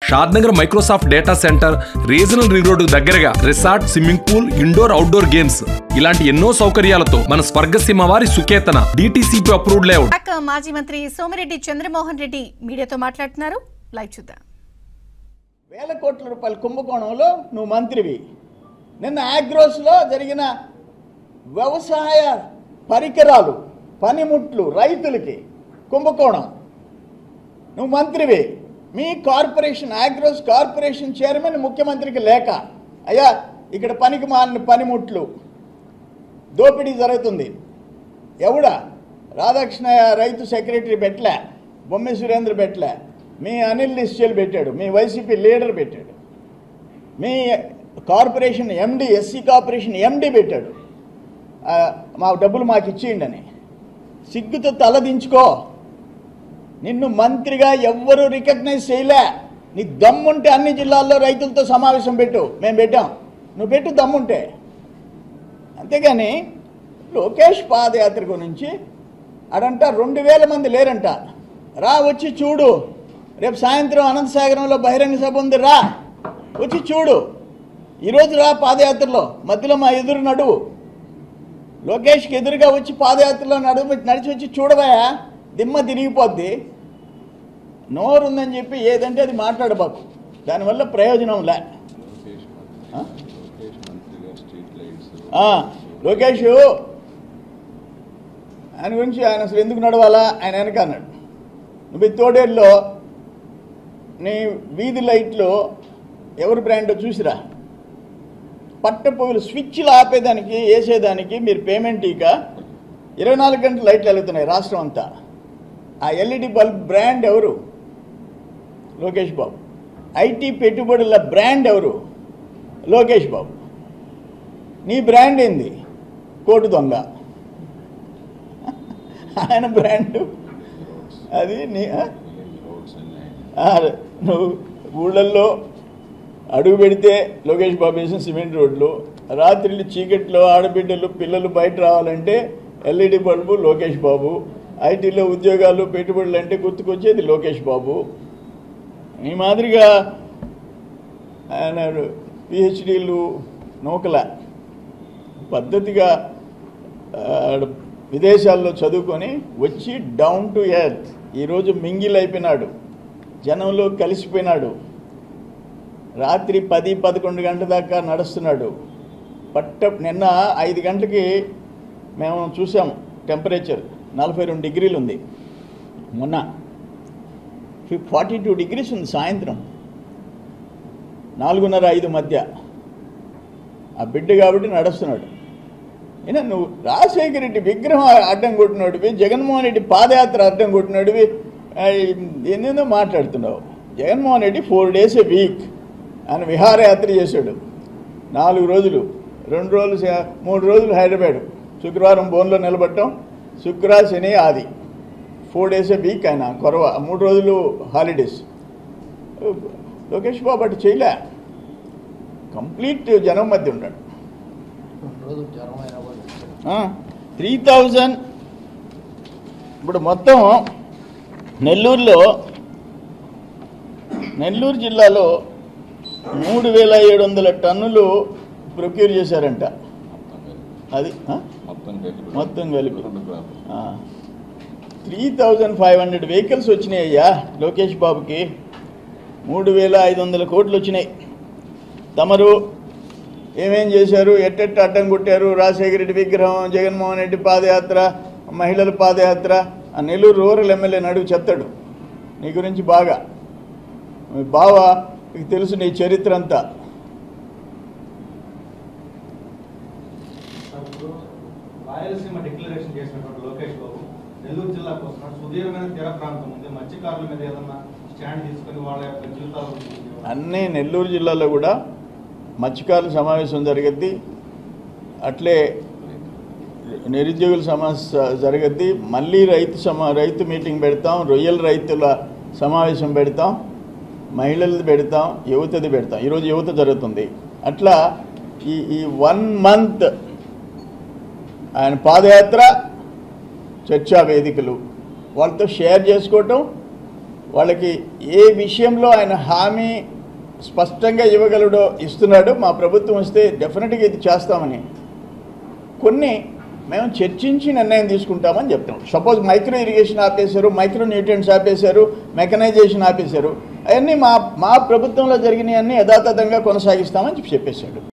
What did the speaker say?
షాద్ Shadnagar Microsoft data centre regional ring road దగ్గరగా resort swimming pool indoor outdoor games ఇలాంటి ఎన్నో సౌకర్యాలతో మన స్వర్గసీమ వారి సుకేతన డిటిసిపి అప్రూవ్డ్ లేఅవుట్ శాఖ మాజీ మంత్రి సోమిరెడ్డి చంద్రమోహన్ రెడ్డి మీడియాతో మాట్లాడుతున్నారు లైవ్ చూద్దాం వేల కోట్ల రూపాయల కుంభకోణంలో నువ్వు మంత్రివి నిన్న ఆగ్రోస్లో జరిగిన వ్యవసాయ పరికరాలు పనిముట్లు రైతులకి కుంభకోణం నువ్వు మంత్రివి మీ కార్పొరేషన్ ఆగ్రోస్ కార్పొరేషన్ చైర్మన్ ముఖ్యమంత్రికి లేక అయ్యా ఇక్కడ పనికి మాలిన పనిముట్లు దోపిడీ జరుగుతుంది ఎవడా రాధాకృష్ణ రైతు సెక్రటరీ పెట్టలే బొమ్మి సురేంద్ర పెట్టలే మీ అనిల్ నిశ్చల్ పెట్టాడు మీ వైసీపీ లీడర్ పెట్టాడు మీ corporation MD SC corporation MD పెట్టాడు ఆ, మా డబ్బులు మాకు ఇచ్చేయండి అని సిగ్గుతో తలదించుకో నిన్ను మంత్రిగా ఎవ్వరూ రికగ్నైజ్ చేయలే నీ దమ్ముంటే అన్ని జిల్లాల్లో రైతులతో సమావేశం పెట్టు మేము పెట్టాం నువ్వు పెట్టు దమ్ముంటే అంతేగాని లోకేష్ పాదయాత్ర గురించి అడంట రెండు వేల మంది లేరంట రా వచ్చి చూడు రేపు సాయంత్రం అనంతసాగరంలో బహిరంగ సభ ఉంది రా వచ్చి చూడు ఈరోజు రా పాదయాత్రలో మధ్యలో మా ఎదురు నడువు లోకేష్కి ఎదురుగా వచ్చి పాదయాత్రలో నడుము నడిచి వచ్చి చూడవయా దిమ్మ తిరిగిపోద్ది నోరు ఉందని చెప్పి ఏదంటే అది మాట్లాడబాకు దానివల్ల ప్రయోజనం లే ఆ? ఆ, లోకేష్ ఆయన గురించి ఆయన అసలు ఎందుకు నడవాలా ఆయన వెనక అన్నాడు నువ్వు ఈ తోడేరులో నీ వీధి లైట్లు ఎవరి బ్రాండ్ చూసిరా పట్ట పొగులు స్విచ్లు ఆపేదానికి వేసేదానికి మీరు పేమెంట్ ఇక ఇరవై నాలుగు గంటలు లైట్లు వెళ్తున్నాయి రాష్ట్రం అంతా ఆ ఎల్ఈడి బల్బ్ బ్రాండ్ ఎవరు లోకేష్ బాబు ఐటీ పెట్టుబడుల బ్రాండ్ ఎవరు లోకేష్ బాబు నీ బ్రాండ్ ఏంది కోటు దొంగ ఆయన బ్రాండ్ అది నీ ఆ? ఆ, నువ్వు ఊళ్ళల్లో అడుగు పెడితే లోకేష్ బాబు వేసిన సిమెంట్ రోడ్లు రాత్రిళ్ళు చీకట్లో ఆడబిడ్డలు పిల్లలు బయట రావాలంటే ఎల్ఈడి బల్బు లోకేష్ బాబు ఐటీలో ఉద్యోగాలు పెట్టుబడులు అంటే గుర్తుకొచ్చేది లోకేష్ బాబు ఈ మాదిరిగా ఆయన పిహెచ్డీలు నూకల పద్ధతిగా ఆ, విదేశాల్లో చదువుకొని వచ్చి డౌన్ టు ఎర్త్ ఈరోజు మింగిల్ అయిపోయినాడు జనంలో కలిసిపోయినాడు రాత్రి పది పదకొండు గంటల దాకా నడుస్తున్నాడు పట్ట నిన్న ఐదు గంటలకి మేము చూసాం టెంపరేచర్ నలభై రెండు డిగ్రీలు ఉంది మొన్న ఫార్టీ టూ డిగ్రీస్ ఉంది సాయంత్రం నాలుగున్నర ఐదు మధ్య ఆ బిడ్డ కాబట్టి నడుస్తున్నాడు అయినా నువ్వు రాజశేఖర రెడ్డి విగ్రహం అడ్డం కొట్టినోడివి జగన్మోహన్ రెడ్డి పాదయాత్ర అడ్డం కొట్టినోడివి ఆ, ఏందేందో మాట్లాడుతున్నావు Jaganmohan Reddy four days a week ఆయన విహారయాత్ర చేశాడు నాలుగు రోజులు రెండు రోజులు శ- మూడు రోజులు హైదరాబాద్ శుక్రవారం బోన్లో నిలబడటం శుక్ర శని ఆది ఫోర్ డేస్ ఏ వీక్ ఆయన కొరవ మూడు రోజులు హాలిడేస్ లోకేష్ బాబు అటు చేయలే కంప్లీట్ జనం మధ్య ఉంటాడు త్రీ థౌజండ్ ఇప్పుడు మొత్తం నెల్లూరులో నెల్లూరు జిల్లాలో మూడు వేల ఏడు వందల టన్నులు ప్రొక్యూర్ చేశారంట అది ఆ? మొత్తం కలిపి three thousand five hundred vehicles వచ్చినాయి అయ్యా లోకేష్ బాబుకి మూడు వేల ఐదు వందల కోట్లు వచ్చినాయి తమరు ఏమేం చేశారు ఎట్టెట్ట అడ్డం కొట్టారు రాజశేఖర రెడ్డి విగ్రహం జగన్మోహన్ రెడ్డి పాదయాత్ర మహిళల పాదయాత్ర ఆ నెల్లూరు రూరల్ ఎమ్మెల్యే నడుగు చెప్తాడు నీ గురించి బాగా మీ బావ నీకు తెలుసు నీ చరిత్ర అంతా ఇప్పుడు రాయలసీమ డిక్లరేషన్ చేసినటువంటి లోకేష్ బాబు నెల్లూరు జిల్లాకు వస్తున్నాడు సుదీర్ఘమైన తీర ప్రాంతం ఉంది మత్స్యకారుల మీద ఏదన్నా స్టాండ్ తీసుకొని వాళ్ళ యొక్క జీవితాల గురించి అన్నీ నెల్లూరు జిల్లాలో కూడా మత్స్యకారుల సమావేశం జరిగద్ది అట్లే నిరుద్యోగుల సమస్య జరగద్ది మళ్ళీ రైతు సమా రైతు మీటింగ్ పెడతాం రొయ్యల రైతుల సమావేశం పెడతాం మహిళలది పెడతాం యువతది పెడతాం ఈరోజు యువత జరుగుతుంది అట్లా ఈ ఈ వన్ మంత్ ఆయన పాదయాత్ర చర్చా వేదికలు వాళ్ళతో షేర్ చేసుకోవటం వాళ్ళకి ఏ విషయంలో ఆయన హామీ స్పష్టంగా ఇవ్వగలడో ఇస్తున్నాడు మా ప్రభుత్వం వస్తే డెఫినెట్గా ఇది చేస్తామని కొన్ని మేము చర్చించి నిర్ణయం తీసుకుంటామని చెప్తున్నాం సపోజ్ మైక్రో ఇరిగేషన్ ఆపేశారు మైక్రో న్యూట్రియన్స్ ఆపేశారు మెకనైజేషన్ ఆపేశారు అవన్నీ మా మా ప్రభుత్వంలో జరిగినవన్నీ యథాతథంగా కొనసాగిస్తామని చెప్పి చెప్పేశాడు